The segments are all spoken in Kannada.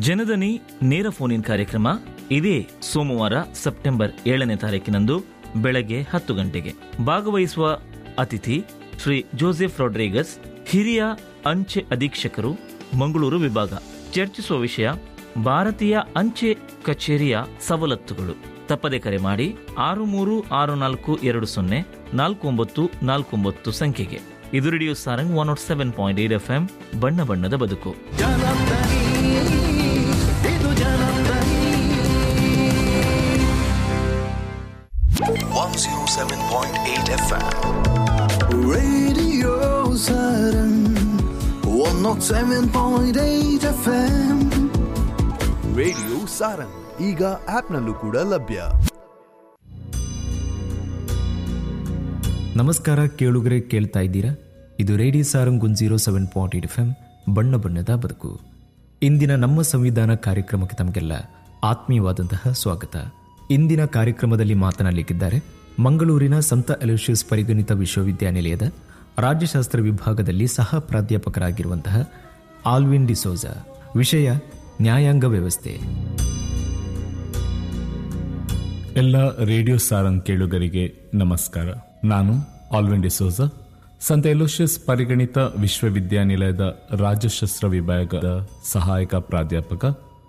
ಜನದನಿ ನೇರ ಫೋನ್ ಇನ್ ಕಾರ್ಯಕ್ರಮ ಇದೇ ಸೋಮವಾರ ಸೆಪ್ಟೆಂಬರ್ ಏಳನೇ ತಾರೀಕಿನಂದು ಬೆಳಗ್ಗೆ ಹತ್ತು ಗಂಟೆಗೆ ಭಾಗವಹಿಸುವ ಅತಿಥಿ ಶ್ರೀ ಜೋಸೆಫ್ ರೊಡ್ರಿಗಸ್ ಹಿರಿಯ ಅಂಚೆ ಅಧೀಕ್ಷಕರು ಮಂಗಳೂರು ವಿಭಾಗ ಚರ್ಚಿಸುವ ವಿಷಯ ಭಾರತೀಯ ಅಂಚೆ ಕಚೇರಿಯ ಸವಲತ್ತುಗಳು ತಪ್ಪದೆ ಕರೆ ಮಾಡಿ ಆರು ಮೂರು ಆರು ನಾಲ್ಕು ಎರಡು ಸೊನ್ನೆ ನಾಲ್ಕು ಒಂಬತ್ತು ನಾಲ್ಕು ಒಂಬತ್ತು ಸಂಖ್ಯೆಗೆ ಇದು radio Sarang one nought seven point eight F M ಬಣ್ಣ ಬಣ್ಣದ ಬದುಕು ಜನಪ್ರನಿ ಇದು ಜನಪ್ರನಿ 107.8 FM. Radio Sarang one nought seven point eight F M radio Sarang ಈಗ ಆಪ್ನಲ್ಲೂ ಕೂಡ ಲಭ್ಯ ನಮಸ್ಕಾರ ಕೇಳುಗರೆ ಕೇಳ್ತಾ ಇದ್ದೀರಾ ಇದು radio Sarang one zero seven point eight F M ಬಣ್ಣ ಬಣ್ಣದ ಬದುಕು ಇಂದಿನ ನಮ್ಮ ಸಂವಿಧಾನ ಕಾರ್ಯಕ್ರಮಕ್ಕೆ ತಮಗೆಲ್ಲ ಆತ್ಮೀಯವಾದಂತಹ ಸ್ವಾಗತ ಇಂದಿನ ಕಾರ್ಯಕ್ರಮದಲ್ಲಿ ಮಾತನಾಡಲಿಕ್ಕಿದ್ದಾರೆ ಮಂಗಳೂರಿನ ಸಂತ ಅಲೋಷಿಯಸ್ ಪರಿಗಣಿತ ವಿಶ್ವವಿದ್ಯಾನಿಲಯದ ರಾಜ್ಯಶಾಸ್ತ್ರ ವಿಭಾಗದಲ್ಲಿ ಸಹ ಪ್ರಾಧ್ಯಾಪಕರಾಗಿರುವಂತಹ ಆಲ್ವಿನ್ ಡಿಸೋಜಾ ವಿಷಯ ನ್ಯಾಯಾಂಗ ವ್ಯವಸ್ಥೆ ಎಲ್ಲ ರೇಡಿಯೋ ಸಾರಂಗ್ ಕೇಳುಗರಿಗೆ ನಮಸ್ಕಾರ ನಾನು ಆಲ್ವಿನ್ ಡಿಸೋಜ ಸಂತ ಎಲೋಷಿಯಸ್ ಪರಿಗಣಿತ ವಿಶ್ವವಿದ್ಯಾನಿಲಯದ ರಾಜ್ಯಶಾಸ್ತ್ರ ವಿಭಾಗದ ಸಹಾಯಕ ಪ್ರಾಧ್ಯಾಪಕ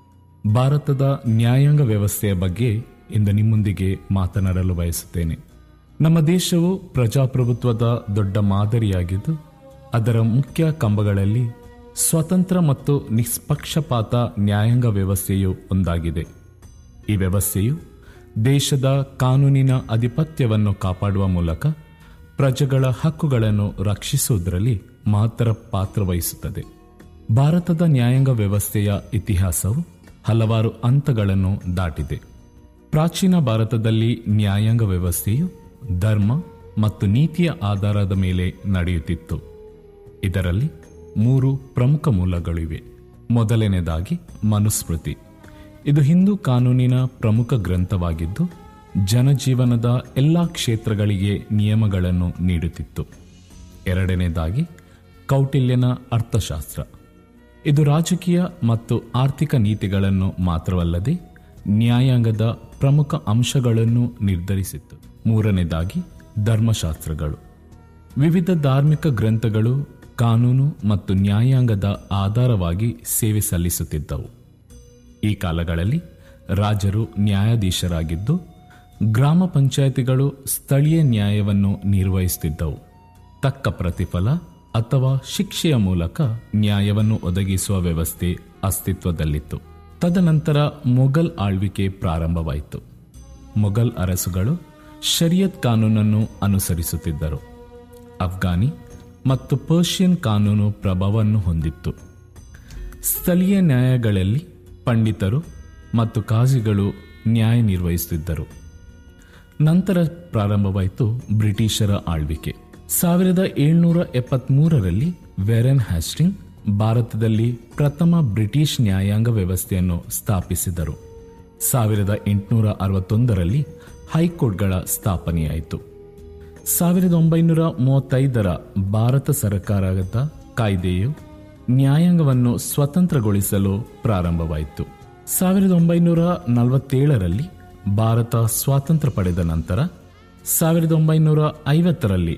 ಭಾರತದ ನ್ಯಾಯಾಂಗ ವ್ಯವಸ್ಥೆಯ ಬಗ್ಗೆ ಇಂದು ನಿಮ್ಮೊಂದಿಗೆ ಮಾತನಾಡಲು ಬಯಸುತ್ತೇನೆ ನಮ್ಮ ದೇಶವು ಪ್ರಜಾಪ್ರಭುತ್ವದ ದೊಡ್ಡ ಮಾದರಿಯಾಗಿದ್ದು ಅದರ ಮುಖ್ಯ ಕಂಬಗಳಲ್ಲಿ ಸ್ವತಂತ್ರ ಮತ್ತು ನಿಷ್ಪಕ್ಷಪಾತ ನ್ಯಾಯಾಂಗ ವ್ಯವಸ್ಥೆಯು ಒಂದಾಗಿದೆ ಈ ವ್ಯವಸ್ಥೆಯು ದೇಶದ ಕಾನೂನಿನ ಅಧಿಪತ್ಯವನ್ನು ಕಾಪಾಡುವ ಮೂಲಕ ಪ್ರಜೆಗಳ ಹಕ್ಕುಗಳನ್ನು ರಕ್ಷಿಸುವುದರಲ್ಲಿ ಮಹತ್ತರ ಪಾತ್ರ ವಹಿಸುತ್ತದೆ ಭಾರತದ ನ್ಯಾಯಾಂಗ ವ್ಯವಸ್ಥೆಯ ಇತಿಹಾಸವು ಹಲವಾರು ಹಂತಗಳನ್ನು ದಾಟಿದೆ ಪ್ರಾಚೀನ ಭಾರತದಲ್ಲಿ ನ್ಯಾಯಾಂಗ ವ್ಯವಸ್ಥೆಯು ಧರ್ಮ ಮತ್ತು ನೀತಿಯ ಆಧಾರದ ಮೇಲೆ ನಡೆಯುತ್ತಿತ್ತು ಇದರಲ್ಲಿ ಮೂರು ಪ್ರಮುಖ ಮೂಲಗಳಿವೆ ಮೊದಲನೇದಾಗಿ ಮನುಸ್ಮೃತಿ ಇದು ಹಿಂದೂ ಕಾನೂನಿನ ಪ್ರಮುಖ ಗ್ರಂಥವಾಗಿದ್ದು ಜನಜೀವನದ ಎಲ್ಲ ಕ್ಷೇತ್ರಗಳಿಗೆ ನಿಯಮಗಳನ್ನು ನೀಡುತ್ತಿತ್ತು ಎರಡನೇದಾಗಿ ಕೌಟಿಲ್ಯನ ಅರ್ಥಶಾಸ್ತ್ರ ಇದು ರಾಜಕೀಯ ಮತ್ತು ಆರ್ಥಿಕ ನೀತಿಗಳನ್ನು ಮಾತ್ರವಲ್ಲದೆ ನ್ಯಾಯಾಂಗದ ಪ್ರಮುಖ ಅಂಶಗಳನ್ನು ನಿರ್ಧರಿಸಿತ್ತು ಮೂರನೇದಾಗಿ ಧರ್ಮಶಾಸ್ತ್ರಗಳು ವಿವಿಧ ಧಾರ್ಮಿಕ ಗ್ರಂಥಗಳು ಕಾನೂನು ಮತ್ತು ನ್ಯಾಯಾಂಗದ ಆಧಾರವಾಗಿ ಸೇವೆ ಸಲ್ಲಿಸುತ್ತಿದ್ದವು ಈ ಕಾಲಗಳಲ್ಲಿ ರಾಜರು ನ್ಯಾಯಾಧೀಶರಾಗಿದ್ದು ಗ್ರಾಮ ಪಂಚಾಯತಿಗಳು ಸ್ಥಳೀಯ ನ್ಯಾಯವನ್ನು ನಿರ್ವಹಿಸುತ್ತಿದ್ದವು ತಕ್ಕ ಪ್ರತಿಫಲ ಅಥವಾ ಶಿಕ್ಷೆಯ ಮೂಲಕ ನ್ಯಾಯವನ್ನು ಒದಗಿಸುವ ವ್ಯವಸ್ಥೆ ಅಸ್ತಿತ್ವದಲ್ಲಿತ್ತು ತದನಂತರ ಮೊಘಲ್ ಆಳ್ವಿಕೆ ಪ್ರಾರಂಭವಾಯಿತು ಮೊಘಲ್ ಅರಸುಗಳು ಶರಿಯತ್ ಕಾನೂನನ್ನು ಅನುಸರಿಸುತ್ತಿದ್ದರು ಅಫ್ಘಾನಿ ಮತ್ತು ಪರ್ಷಿಯನ್ ಕಾನೂನು ಪ್ರಭಾವವನ್ನು ಹೊಂದಿತ್ತು ಸ್ಥಳೀಯ ನ್ಯಾಯಗಳಲ್ಲಿ ಪಂಡಿತರು ಮತ್ತು ಕಾಜಿಗಳು ನ್ಯಾಯ ನಿರ್ವಹಿಸುತ್ತಿದ್ದರು ನಂತರ ಪ್ರಾರಂಭವಾಯಿತು ಬ್ರಿಟಿಷರ ಆಳ್ವಿಕೆ ಸಾವಿರದ ಏಳ್ನೂರ ಎಪ್ಪತ್ಮೂರರಲ್ಲಿ ವೆರೆನ್ ಹ್ಯಾಸ್ಟಿಂಗ್ ಭಾರತದಲ್ಲಿ ಪ್ರಥಮ ಬ್ರಿಟಿಷ್ ನ್ಯಾಯಾಂಗ ವ್ಯವಸ್ಥೆಯನ್ನು ಸ್ಥಾಪಿಸಿದರು ಸಾವಿರದ ಎಂಟುನೂರ ಅರವತ್ತೊಂದರಲ್ಲಿ ಹೈಕೋರ್ಟ್ಗಳ ಸ್ಥಾಪನೆಯಾಯಿತು ಸಾವಿರದ ಒಂಬೈನೂರ ಮೂವತ್ತೈದರ ಭಾರತ ಸರ್ಕಾರದ ಕಾಯ್ದೆಯು ನ್ಯಾಯಾಂಗವನ್ನು ಸ್ವತಂತ್ರಗೊಳಿಸಲು ಪ್ರಾರಂಭವಾಯಿತು ಸಾವಿರದ ಒಂಬೈನೂರ ನಲವತ್ತೇಳರಲ್ಲಿ ಭಾರತ ಸ್ವಾತಂತ್ರ್ಯ ಪಡೆದ ನಂತರ ಸಾವಿರದ ಒಂಬೈನೂರ ಐವತ್ತರಲ್ಲಿ